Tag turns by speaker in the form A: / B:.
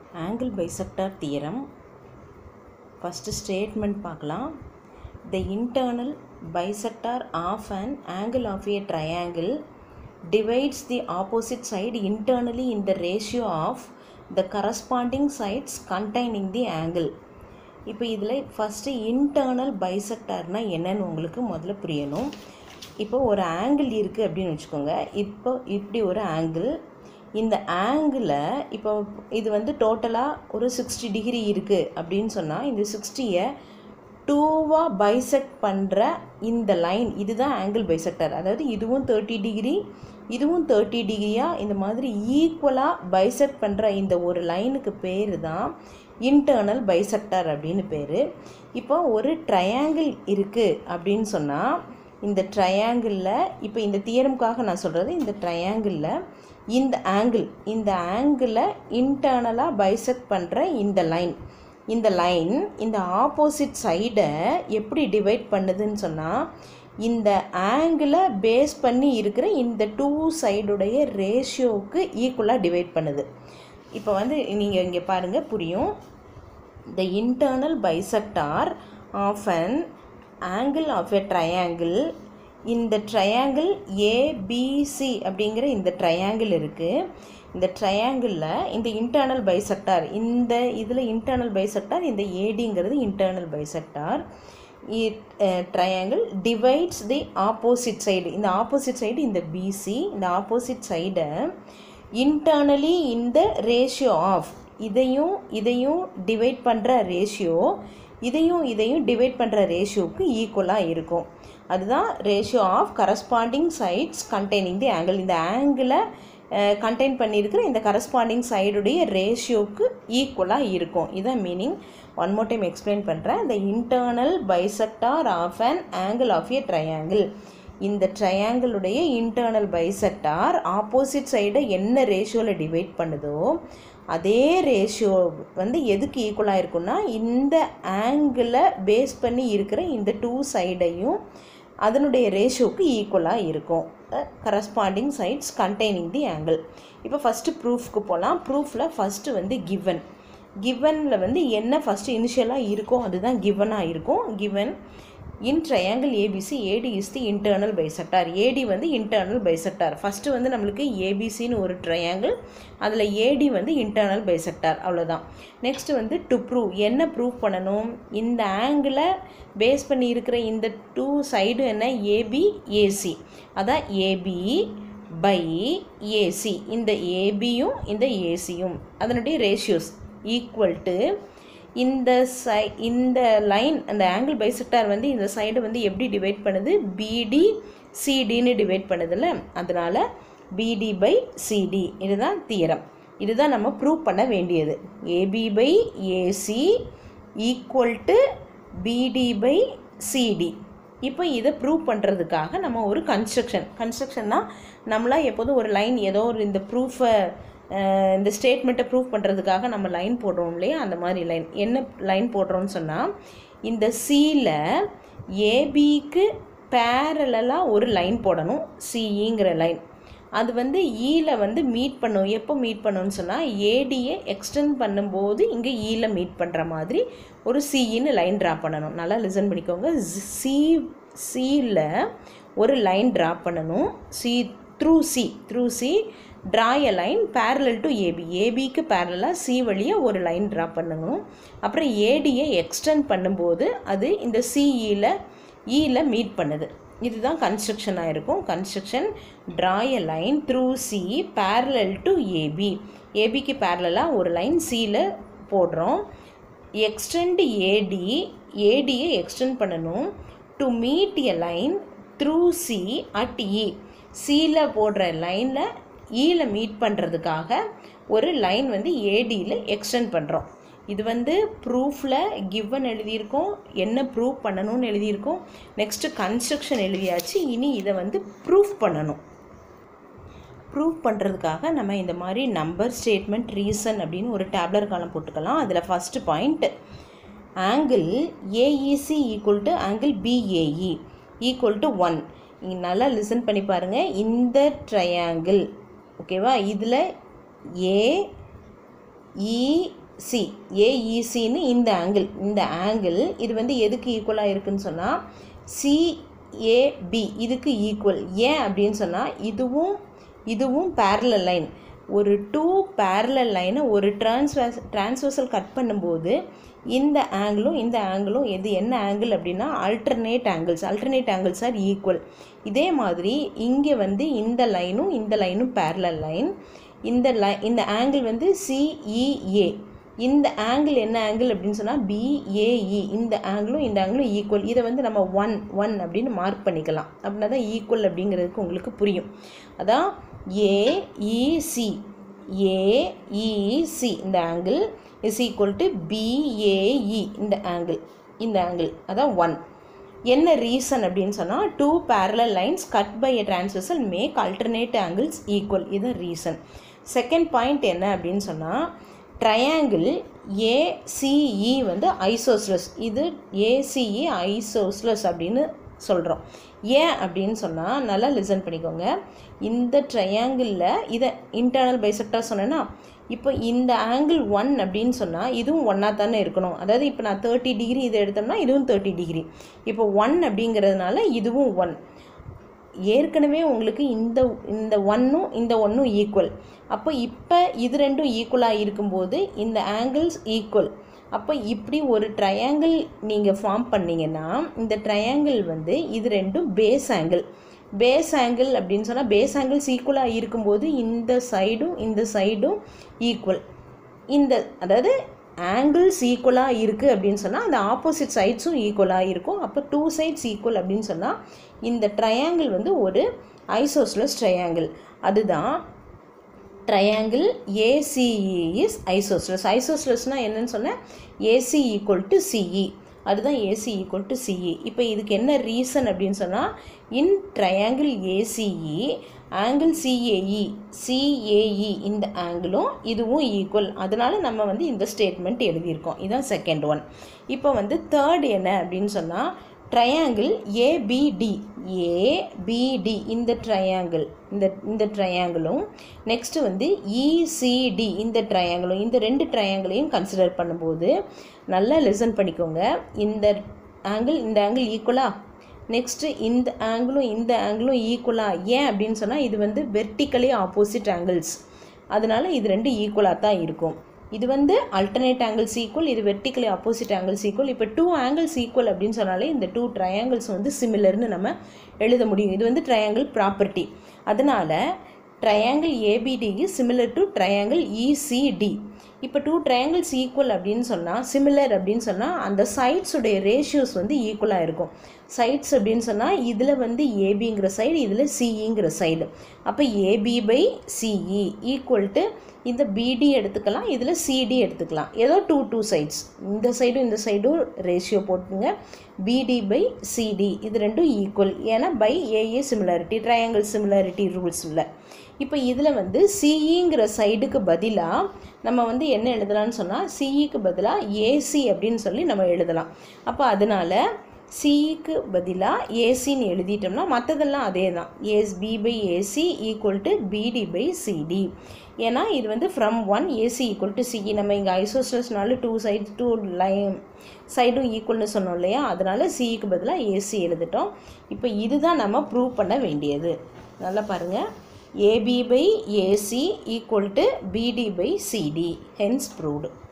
A: angle bisector theorem first statement பார்க்கலாம் the internal bisector of an angle of a triangle divides the opposite side internally in the ratio of the corresponding sides containing the angle இப்போ இதில் first internal பைசெக்டார்னால் என்னன்னு உங்களுக்கு முதல்ல புரியணும் இப்போ ஒரு angle இருக்குது அப்படின்னு வச்சுக்கோங்க இப்போ இப்படி ஒரு ஆங்கிள் இந்த ஆங்கிளை இப்போ இது வந்து டோட்டலாக ஒரு சிக்ஸ்டி டிகிரி இருக்குது அப்படின்னு சொன்னால் இந்த சிக்ஸ்டியை டூவாக பைசெக்ட் பண்ணுற இந்த லைன் இதுதான் ஆங்கிள் பைசெக்டர் அதாவது இதுவும் தேர்ட்டி டிகிரி இதுவும் தேர்ட்டி டிகிரியாக இந்த மாதிரி ஈக்குவலாக பைசெக்ட் பண்ணுற இந்த ஒரு லைனுக்கு பேர் தான் இன்டர்னல் பைசெக்டர் அப்படின்னு பேர் இப்போ ஒரு ட்ரையாங்கிள் இருக்குது அப்படின்னு சொன்னால் இந்த ட்ரையாங்கிளில் இப்போ இந்த தியரம்காக நான் சொல்கிறது இந்த ட்ரையாங்கிளில் இந்த ஆங்கிள் இந்த ஆங்கிளை இன்டர்னலாக பைசெக்ட் பண்ணுற இந்த லைன் இந்த லைன் இந்த ஆப்போசிட் சைடை எப்படி டிவைட் பண்ணுதுன்னு சொன்னால் இந்த ஆங்கிளை பேஸ் பண்ணி இருக்கிற இந்த டூ சைடுடைய ரேஷியோவுக்கு ஈக்குவலாக டிவைட் பண்ணுது இப்போ வந்து நீங்கள் இங்கே பாருங்கள் புரியும் the internal bisector of an angle of a triangle இந்த ட்ரையாங்கிள் ஏபிசி அப்படிங்கிற இந்த ட்ரையாங்கிள் இருக்குது இந்த ட்ரையாங்கிளில் இந்த இன்டர்னல் பைசெக்டார் இந்த இதில் இன்டர்னல் பைசெக்டார் இந்த ஏடிங்கிறது internal bisector triangle divides the opposite side இந்த ஆப்போசிட் சைடு இந்த பிசி இந்த ஆப்போசிட் சைடை இன்டர்னலி இந்த ரேஷியோ ஆஃப் இதையும் இதையும் டிவைட் பண்ணுற ரேஷியோ இதையும் இதையும் டிவைட் பண்ணுற ரேஷியோவுக்கு ஈக்குவலாக இருக்கும் அதுதான் ratio of corresponding sides containing the angle இந்த ஆங்கிளை கண்டெயின் பண்ணியிருக்கிற இந்த கரஸ்பாண்டிங் சைடுடைய ரேஷியோவுக்கு ஈக்குவலாக இருக்கும் இதுதான் meaning one more time explain பண்ணுறேன் இந்த internal bisector of an angle of a triangle இந்த ட்ரையாங்கிளுடைய இன்டர்னல் பைசெக்டார் ஆப்போசிட் சைடை என்ன ரேஷியோவில் டிவைட் பண்ணுதோ அதே ரேஷியோ வந்து எதுக்கு ஈக்குவலாக இருக்குன்னா இந்த ஆங்கிளை பேஸ் பண்ணி இருக்கிற இந்த டூ சைடையும் அதனுடைய ரேஷியோவுக்கு ஈக்குவலாக இருக்கும் corresponding sides containing the angle இப்போ ஃபஸ்ட்டு ப்ரூஃப்க்கு போகலாம் ப்ரூஃபில் ஃபஸ்ட்டு வந்து கிவன் கிவனில் வந்து என்ன ஃபஸ்ட்டு இனிஷியலாக இருக்கோ அதுதான் கிவனாக இருக்கும் given in triangle A B C A D is the internal bisector A D வந்து இன்டர்னல் பைசெக்டார் ஃபஸ்ட்டு வந்து நம்மளுக்கு ஏபிசின்னு ஒரு ட்ரையாங்கிள் அதில் ஏடி வந்து இன்டர்னல் பைசெக்டார் அவ்வளோதான் நெக்ஸ்ட்டு வந்து டு ப்ரூவ் என்ன ப்ரூவ் பண்ணணும் இந்த ஆங்கிளை பேஸ் பண்ணி இருக்கிற இந்த டூ சைடு என்ன ஏபி ஏசி அதான் ஏபி பை ஏசி இந்த ஏபியும் இந்த ஏசியும் அதனுடைய ரேஷியோஸ் ஈக்குவல் டு இந்த சை இந்த லைன் அந்த ஆங்கிள் பைசெக்டார் வந்து இந்த சைடு வந்து எப்படி டிவைட் பண்ணுது பிடி சிடின்னு டிவைட் பண்ணுதில்ல அதனால் பிடி பை சிடி இதுதான் தியரம் இதுதான் நம்ம ப்ரூவ் பண்ண வேண்டியது A B by A C equal to B D by C D இப்போ இதை ப்ரூவ் பண்ணுறதுக்காக நம்ம ஒரு கன்ஸ்ட்ரக்ஷன் கன்ஸ்ட்ரக்ஷன்னா நம்மளாம் எப்போதும் ஒரு லைன் ஏதோ ஒரு இந்த ப்ரூஃபை இந்த ஸ்டேட்மெண்ட்டை ப்ரூவ் பண்ணுறதுக்காக நம்ம லைன் போடுறோம் இல்லையா அந்த மாதிரி லைன் என்ன லைன் போடுறோன்னு சொன்னால் இந்த சியில் ஏபிக்கு பேரலாக ஒரு லைன் போடணும் சிஇங்கிற லைன் அது வந்து ஈயில் வந்து மீட் பண்ணும் எப்போ மீட் பண்ணுன்னு சொன்னால் ஏடியை எக்ஸ்டெண்ட் பண்ணும்போது இங்கே ஈயில் மீட் பண்ணுற மாதிரி ஒரு சிஇன்னு லைன் ட்ரா பண்ணணும் நல்லா லிசன் பண்ணிக்கோங்க சி சியில் ஒரு லைன் ட்ரா பண்ணணும் C through C through C draw a line parallel to A B ஏபிக்கு பேரலாக சி வழியாக ஒரு லைன் ட்ரா பண்ணணும் அப்புறம் ஏடியை எக்ஸ்டெண்ட் பண்ணும்போது அது இந்த சிஇயில் ஈயில் மீட் பண்ணுது இதுதான் கன்ஸ்ட்ரக்ஷனாக இருக்கும் construction draw a line through C parallel to A B ஏபிக்கு பேரலாக ஒரு லைன் சியில் போடுறோம் எக்ஸ்டெண்ட் ஏடி ஏடியை எக்ஸ்டெண்ட் பண்ணணும் to meet a line through C at E சியில் போடுற லைனில் ஈயில் மீட் பண்ணுறதுக்காக ஒரு லைன் வந்து ஏடியில் எக்ஸ்டெண்ட் பண்ணுறோம் இது வந்து ப்ரூஃபில் கிவன் எழுதியிருக்கோம் என்ன ப்ரூவ் பண்ணணும்னு எழுதியிருக்கோம் நெக்ஸ்ட்டு கன்ஸ்ட்ரக்ஷன் எழுதியாச்சு இனி இதை வந்து ப்ரூஃப் பண்ணணும் ப்ரூவ் பண்ணுறதுக்காக நம்ம இந்த மாதிரி நம்பர் ஸ்டேட்மெண்ட் ரீசன் அப்படின்னு ஒரு டேப்லர் காலம் போட்டுக்கலாம் அதில் first point angle A E C equal to angle B A E equal to one நீங்கள் நல்லா லிசன் பண்ணி பாருங்கள் இந்த ட்ரையாங்கிள் ஓகேவா இதில் ஏ இ சி ஏஇசின்னு இந்த ஆங்கிள் இந்த ஆங்கிள் இது வந்து எதுக்கு ஈக்குவலாக இருக்குன்னு சொன்னால் சிஏபி இதுக்கு ஈக்குவல் ஏன் அப்படின்னு சொன்னால் இதுவும் இதுவும் parallel லைன் ஒரு டூ parallel லைனை ஒரு டிரான்ஸ்வர்ஸ் டிரான்ஸ்வர்சல் கட் பண்ணும்போது இந்த ஆங்கிளும் இந்த ஆங்கிளும் எது என்ன ஆங்கிள் அப்படின்னா alternate angles alternate angles are equal இதே மாதிரி இங்கே வந்து இந்த லைனும் இந்த லைனும் parallel லைன் இந்த லை இந்த ஆங்கிள் வந்து சிஇஏ இந்த ஆங்கிள் என்ன ஆங்கிள் அப்படின்னு சொன்னால் பிஏஇ இந்த ஆங்கிளும் இந்த ஆங்கிளும் ஈக்குவல் இதை வந்து நம்ம ஒன் ஒன் அப்படின்னு மார்க் பண்ணிக்கலாம் அப்படின்னா தான் ஈக்குவல் அப்படிங்கிறதுக்கு உங்களுக்கு புரியும் அதான் ஏஇசி ஏஇசி இந்த angle is equal to B A E இந்த ஆங்கிள் இந்த ஆங்கிள் அதான் ஒன் என்ன ரீசன் அப்படின்னு சொன்னால் two parallel lines cut by a transversal make alternate angles equal இது ரீசன் செகண்ட் பாயிண்ட் என்ன அப்படின்னு சொன்னால் ட்ரையாங்கிள் ஏசிஇ வந்து ஐசோஸ்லஸ் இது ஏசிஇ ஐசோஸ்லஸ் அப்படின்னு சொல்கிறோம் ஏன் அப்படின்னு சொன்னால் நல்லா லிசன் பண்ணிக்கோங்க இந்த ட்ரையாங்கிளில் இதை இன்டர்னல் பைசெக்டாக சொன்னேன்னா இப்போ இந்த ஆங்கிள் ஒன் அப்படின்னு சொன்னால் இதுவும் ஒன்னாக தானே இருக்கணும் அதாவது இப்போ நான் தேர்ட்டி டிகிரி இதை எடுத்தோம்னா இதுவும் தேர்ட்டி டிகிரி இப்போ ஒன் அப்படிங்கிறதுனால இதுவும் ஒன் ஏற்கனவே உங்களுக்கு இந்த இந்த ஒன்னும் இந்த ஒன்றும் ஈக்குவல் அப்போ இப்போ இது ரெண்டும் ஈக்குவலாக இருக்கும்போது இந்த ஆங்கிள்ஸ் ஈக்குவல் அப்போ இப்படி ஒரு ட்ரையாங்கிள் நீங்கள் ஃபார்ம் பண்ணீங்கன்னா இந்த ட்ரையாங்கிள் வந்து இது ரெண்டும் பேஸ் ஆங்கிள் பேஸ் ஆங்கிள் அப்படின்னு சொன்னால் பேஸ் ஆங்கிள்ஸ் ஈக்குவலாக இருக்கும்போது இந்த சைடும் இந்த சைடும் ஈக்குவல் இந்த அதாவது ஆங்கிள்ஸ் ஈக்குவலாக இருக்குது அப்படின்னு சொன்னால் அந்த ஆப்போசிட் சைட்ஸும் ஈக்குவலாக இருக்கும் அப்போ டூ சைட்ஸ் ஈக்குவல் அப்படின்னு சொன்னால் இந்த ட்ரையாங்கிள் வந்து ஒரு ஐசோஸ்லஸ் ட்ரையாங்கிள் அதுதான் ட்ரையாங்கிள் ஏசிஇ இஸ் ஐசோஸ்லஸ் ஐசோஸ்லஸ்னால் என்னன்னு சொன்னேன் ஏசி ஈக்குவல் டு சிஇ அதுதான் ஏசி ஈக்குவல் டு சிஇ இப்போ இதுக்கு என்ன ரீசன் அப்படின்னு சொன்னால் in triangle A C E angle C A E C A E இந்த ஆங்கிளும் இதுவும் ஈக்குவல் அதனால நம்ம வந்து இந்த ஸ்டேட்மெண்ட் எழுதியிருக்கோம் இதுதான் செகண்ட் ஒன் இப்போ வந்து தேர்ட் என்ன அப்படின்னு சொன்னால் ட்ரையாங்கிள் ஏபிடி ஏபிடி இந்த ட்ரையாங்கிள் இந்த இந்த ட்ரையாங்கிளும் நெக்ஸ்ட்டு வந்து இசிடி இந்த ட்ரையாங்கிளும் இந்த ரெண்டு ட்ரையாங்கிளையும் கன்சிடர் பண்ணும்போது நல்லா லிசன் பண்ணிக்கோங்க இந்த ஆங்கிள் இந்த ஆங்கிள் ஈக்குவலா நெக்ஸ்ட்டு இந்த ஆங்கிளும் இந்த ஆங்கிளும் ஈக்குவலா ஏன் அப்படின்னு சொன்னால் இது வந்து வெர்டிக்கலி ஆப்போசிட் ஆங்கிள்ஸ் அதனால இது ரெண்டு ஈக்குவலாக தான் இருக்கும் இது வந்து அல்டர்னேட் ஆங்கிள்ஸ் ஈக்குவல் இது வெர்டிக்கலி ஆப்போசிட் ஆங்கிள்ஸ் ஈக்குவல் இப்போ டூ ஆங்கிள்ஸ் ஈக்குவல் அப்படின்னு சொன்னாலே இந்த டூ ட்ரையாங்கிள்ஸ் வந்து சிமிலர்னு நம்ம எழுத முடியும் இது வந்து ட்ரையாங்கிள் ப்ராப்பர்ட்டி அதனால் triangle A B D is similar to triangle E C D இப்போ டூ ட்ரையாங்கிள்ஸ் ஈக்குவல் அப்படின்னு சொன்னால் சிமிலர் அப்படின்னு சொன்னால் அந்த சைட்ஸுடைய ரேஷியோஸ் வந்து ஈக்குவலாக இருக்கும் சைட்ஸ் அப்படின்னு சொன்னால் இதில் வந்து ஏபிங்கிற சைடு இதில் சிஇங்கிற சைடு அப்போ A B by C E equal to இந்த பிடி எடுத்துக்கலாம் இதில் சிடி எடுத்துக்கலாம் ஏதோ டூ டூ சைட்ஸ் இந்த சைடும் இந்த சைடும் ரேஷியோ போட்டுங்க பிடி பை சிடி இது ரெண்டும் ஈக்குவல் ஏன்னா by A A similarity triangle similarity rules இல்லை இப்போ இதில் வந்து சிஇங்கிற சைடுக்கு பதிலாக நம்ம வந்து என்ன எழுதலாம்னு சொன்னால் சிஇக்கு பதிலாக ஏசி அப்படின்னு சொல்லி நம்ம எழுதலாம் அப்போ அதனால் சிஇக்கு பதிலாக ஏசின்னு எழுதிட்டோம்னா மற்றதெல்லாம் அதே தான் A B by A C equal to B D by C D ஏன்னா இது வந்து from one A C equal to C E நம்ம இங்கே ஐசோஸ்லஸ்னால டூ சைட் டூ லைன் சைடும் ஈக்குவல்னு சொன்னோம் இல்லையா அதனால் சிஇக்கு பதிலாக ஏசி எழுதிட்டோம் இப்போ இதுதான் நம்ம ப்ரூவ் பண்ண வேண்டியது நல்லா பாருங்கள் A B by A C equal to B D by C D hence proved